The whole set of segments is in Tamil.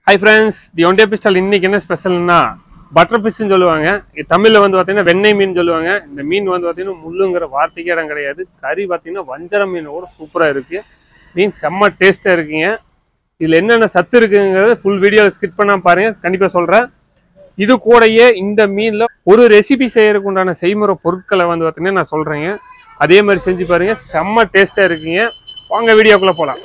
hi friends the one day pistol இன்னைக்கு என்ன ஸ்பெஷல்னா பட்டர் ஃபிஷ்னு சொல்லுவாங்க இது தமிழ்ல வந்து பார்த்தீங்கன்னா வெண்ணெய் மீன் சொல்லுவாங்க இந்த மீன் வந்து பார்த்தீங்கன்னா முள்ளுங்கிற வார்த்தைக்கே இடம் கிடையாது கறி பார்த்தீங்கன்னா வஞ்சர மீனோட சூப்பராக இருக்கு மீன் செம்ம டேஸ்ட்டாக இருக்குங்க இதில் என்னென்ன சத்து இருக்குங்கிறது ஃபுல் வீடியோவில் ஸ்கிப் பண்ணாம பாருங்க கண்டிப்பாக சொல்கிறேன் இது கூடயே இந்த மீனில் ஒரு ரெசிபி செய்யறதுக்கு உண்டான செய்முறை பொருட்களை வந்து பார்த்தீங்கன்னா நான் சொல்கிறேங்க அதே மாதிரி செஞ்சு பாருங்க செம்ம டேஸ்ட்டாக இருக்குங்க வாங்க வீடியோக்குள்ளே போகலாம்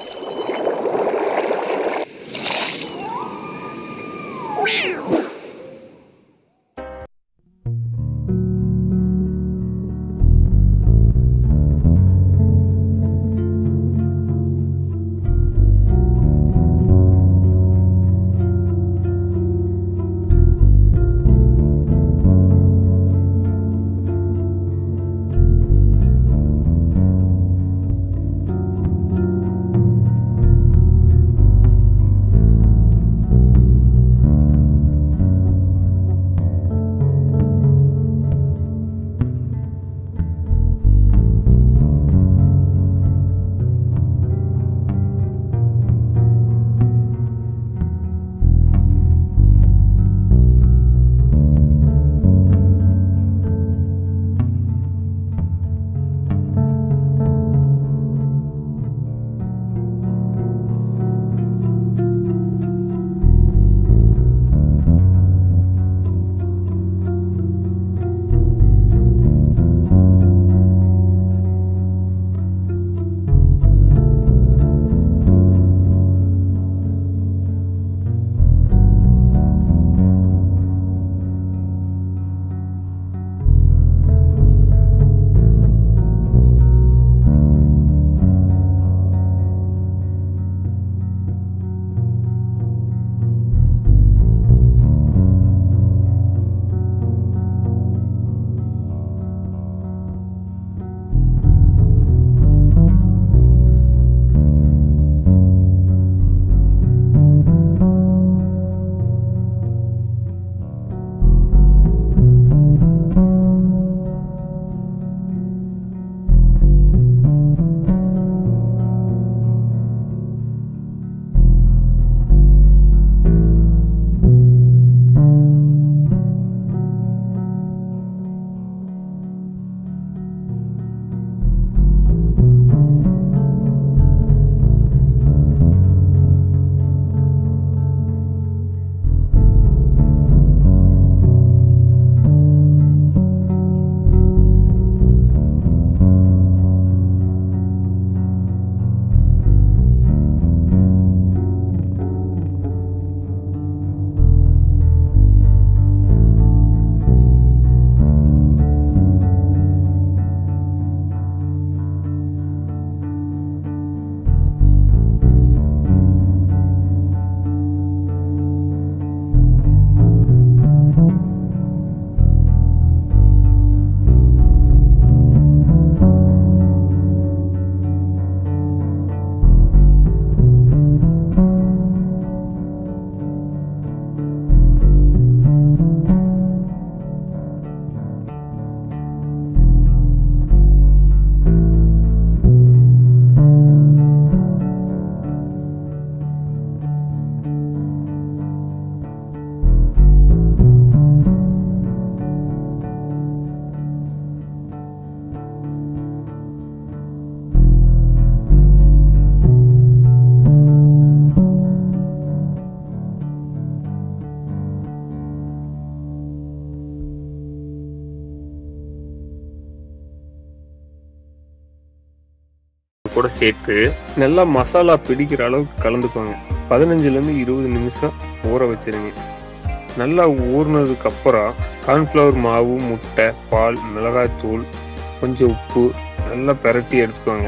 கூட சேர்த்து நல்லா மசாலா பிடிக்கிற அளவுக்கு கலந்துக்கோங்க பதினஞ்சுலேருந்து இருபது நிமிஷம் ஊற வச்சிருங்க நல்லா ஊறினதுக்கு அப்புறம் கார்ன்ஃப்ளவர் மாவு முட்டை பால் மிளகாய்த்தூள் கொஞ்சம் உப்பு நல்லா பிரட்டி எடுத்துக்கோங்க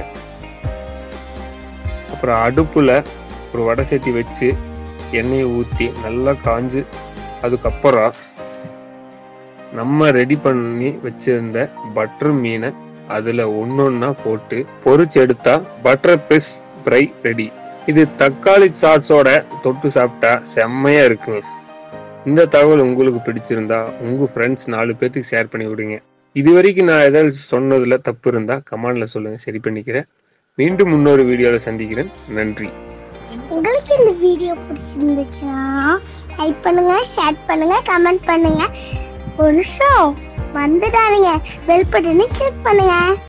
அப்புறம் அடுப்பில் ஒரு வடை சட்டி வச்சு எண்ணெயை ஊற்றி நல்லா காஞ்சு அதுக்கப்புறம் நம்ம ரெடி பண்ணி வச்சிருந்த பட்டர் மீனை அதுல ஒன்னொன்னா போட்டு பொரிச்சு எடுத்தா பட்டர் பிஸ் ஃப்ரை ரெடி இது தக்காளி சாட்ஸோட தொட்டு சாப்பிட்டா செம்மையா இருக்குங்க இந்த தகவல் உங்களுக்கு பிடிச்சிருந்தா உங்க ஃப்ரெண்ட்ஸ் நாலு பேர்த்துக்கு ஷேர் பண்ணி விடுங்க இது வரைக்கும் நான் ஏதாவது சொன்னதுல தப்பு இருந்தா கமெண்ட்ல சொல்லுங்க சரி பண்ணிக்கிறேன் மீண்டும் இன்னொரு வீடியோல சந்திக்கிறேன் நன்றி என்ன உங்களுக்கு இந்த வீடியோ பிடிச்சிருந்துச்சுன்னா லைக் பண்ணுங்க ஷேர் பண்ணுங்க கமெண்ட் பண்ணுங்க ஒரு நிமிஷம் வந்துடாதீங்க பெல் பட்டனை கிளிக் பண்ணுங்க